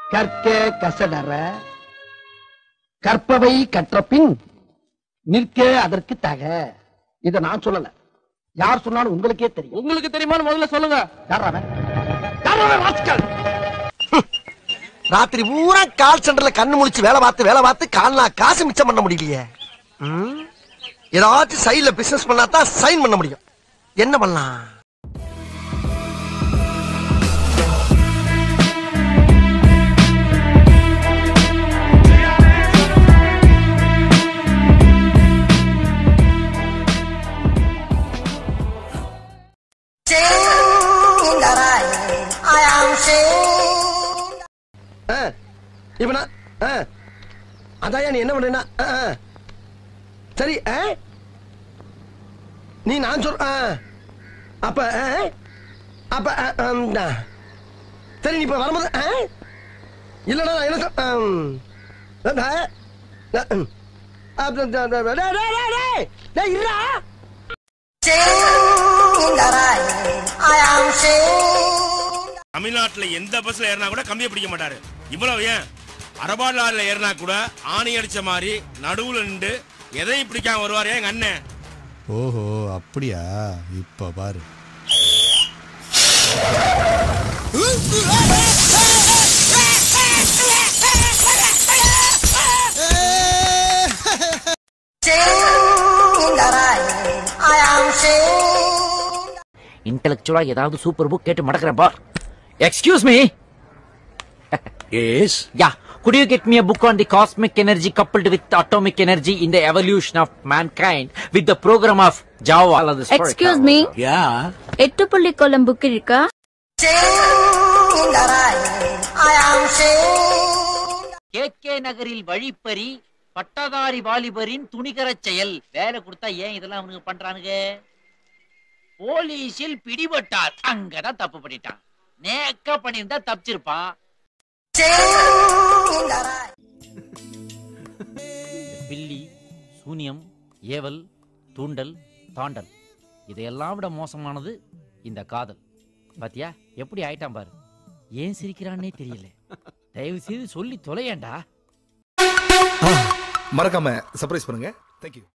கற்க கசடற கற்பவை கற்ற பின் நிற்க அதற்கு தக இத நான் சொல்லல யார் சொன்னாலும் உங்களுக்கே தெரியும் உங்களுக்கு தெரியுமான்னு முதல்ல சொல்லுங்க யார் அவன்? யார் அவன் ராஸ்கல்? ராத்திரி பூரா கால் சென்டர்ல கண்ணு முழிச்சு வேலை பார்த்து வேலை பார்த்து கால்னா காசு மிச்சம் பண்ண முடியலையே ம்? ஏதாச்சும் சைடுல பிசினஸ் பண்ணா தான் சைன் பண்ண முடியும் என்ன பண்ணலாம் ஆ, இப்ப நான் ஆ, அதான்யா நீ என்ன பண்றேன்னா ஆ, ஆ. சரி ஆ? நீ நான் சொல் ஆ. அப்ப ஆ? அப்ப ஆ, ஆம், ஆ. சரி நீ இப்ப வரும்போது ஆ? இல்லடா நான் என்ன சொல் ஆம். ஆ, ஆ, ம். அப்ப, டே, டே, டே, டே, டே, டே, டேய், இருடா. தமிழ்நாட்டுல எந்த பஸ்ல ஏறினா கூட கம்பியை பிடிக்க மாட்டாரு இவ்வளவு ஏன் அரபா லாரில ஏறினா கூட ஆணி அடிச்ச மாதிரி நடுவுல நின்று எதையும் பிடிக்காம வருவாரு எங்க அண்ணன் ஓஹோ அப்படியா இப்ப பாரு இன்டெலக்சுவலா ஏதாவது சூப்பர் புக் கேட்டு மடக்கிறேன் பார் excuse me yes ya could you get me a book on the cosmic energy coupled with atomic energy in the evolution of mankind with the program of java அல்லது Spark? எக்ஸ்கியூஸ் மீ யா எட்டு புள்ளி கோலம் book இருக்கா K நகரில் வழிப்பறி பட்டதாரி வாலிபரின் துணிகரச் செயல் வேலை கொடுத்தா ஏன் இதெல்லாம் அவனுக்கு பண்றானுங்க போலீஸில் பிடிபட்டார் அங்கதான் தப்பு பண்ணிட்டான் நேக்கா பண்ணியிருந்தா தப்பிச்சிருப்பான் பில்லி சூனியம் ஏவல் தூண்டல் தாண்டல் இதையெல்லாம் விட மோசமானது இந்த காதல் பாத்தியா எப்படி ஆயிட்டான் பாரு ஏன் சிரிக்கிறான்னே தெரியல தயவு செய்து சொல்லி தொலையேண்டா மறக்காம சர்ப்ரைஸ் பண்ணுங்க தேங்க்யூ